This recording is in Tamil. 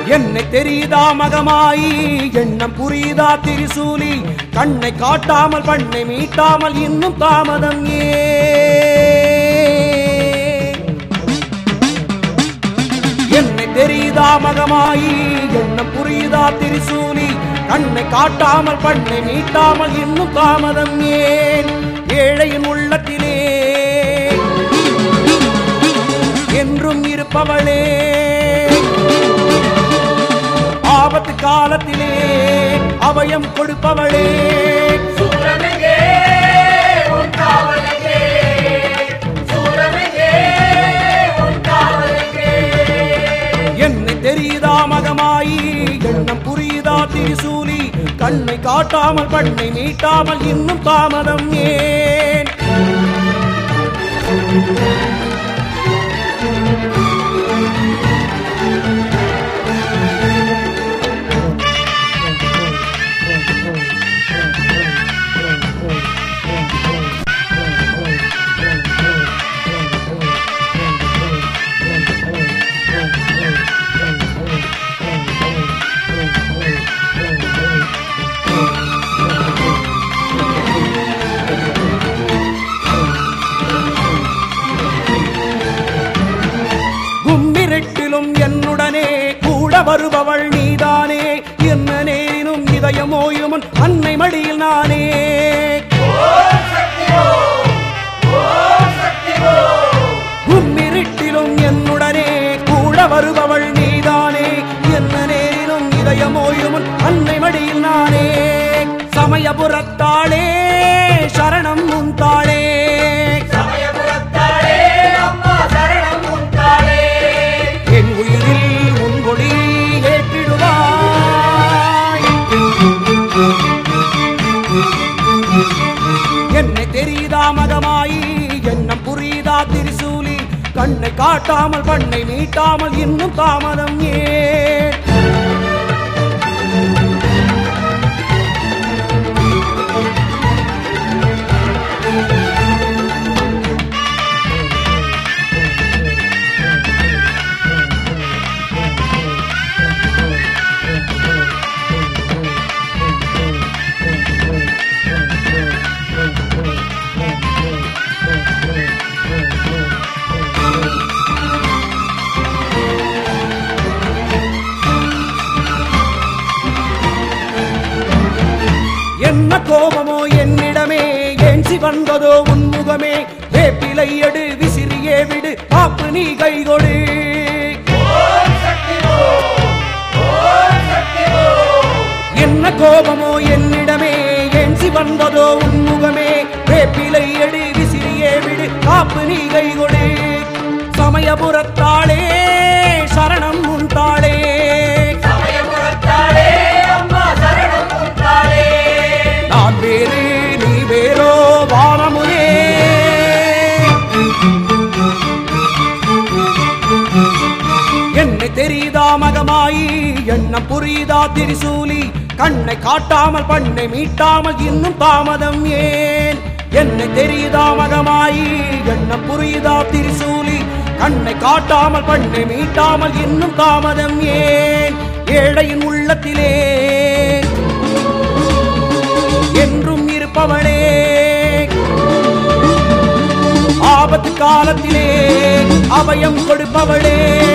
என்னை தெரியுதா மகமாயி எண்ணம் புரியுதா திரிசூலி கண்ணை காட்டாமல் பண்ணை மீட்டாமல் இன்னும் தாமதம் ஏன் என்னை தெரியுதா மகமாயி எண்ணம் புரியுதா திரிசூலி கண்ணை காட்டாமல் பண்ணை மீட்டாமல் இன்னும் தாமதம் ஏன் ஏழையின் உள்ளத்திலே என்றும் இருப்பவளே ஆபத்து காலத்திலே அபயம் கொடுப்பவளே சூரனுக்கே உன் காவலுக்கே சூரனுக்கே உன் காவலுக்கே என்னை தெரியுதா மகமாயி எண்ணம் புரியுதா திரிசூலி கண்ணை காட்டாமல் பண்ணை மீட்டாமல் இன்னும் தாமதம் ஏன் கும்மிரெட்டிலும் என்னுடனே கூட வருபவள் நீதானே என்ன நேரினும் இதயமோயுமன் அன்னை மடியில் நானே கும்மிருட்டிலும் என்னுடனே கூட வருபவள் நீதானே என்ன நேரிலும் இதயமோயுமன் அன்னை மடியில் நானே சமயபுரத்தாளே சரணம் முந்தாளே சமயபுரத்தாளே அம்மா சரணம் உன் தாளே என் உயிரில் உன் கொடி ஏற்றிடுவாய் என்னை தெரியுதா மகமாயி எண்ணம் புரியுதா திரிசூலி கண்ணை காட்டாமல் பண்ணை நீட்டாமல் இன்னும் தாமதம் ஏன் என்ன கோபமோ என்னிடமே ஏஞ்சி வந்ததோ உன்முகமே வேப்பிலை எடு விசிறியே விடு காப்பு நீ கைகொடு என்ன கோபமோ என்னிடமே ஏஞ்சி வந்ததோ உன்முகமே வேப்பிலை எடு விசிறியே விடு காப்பு நீ கைகொடு சமயபுரத்தாளே சரணம் உன் தாளே சமயபுரத்தாளே அம்மா சரணம் உன் தாளே நான் வேறு நீ வேறோ வானமுதே என்னை தெரியுதா மகமாயி எண்ணம் புரியுதா திரிசூலி கண்ணை காட்டாமல் பண்ணை மீட்டாமல் இன்னும் தாமதம் ஏன் என்னை தெரியுதா மகமாயி எண்ணம் புரியுதா திரிசூலி கண்ணை காட்டாமல் பண்ணை மீட்டாமல் இன்னும் தாமதம் ஏன் ஏழையின் உள்ளத்திலே என்றும் இருப்பவளே ஆபத்து காலத்திலே அபயம் கொடுப்பவளே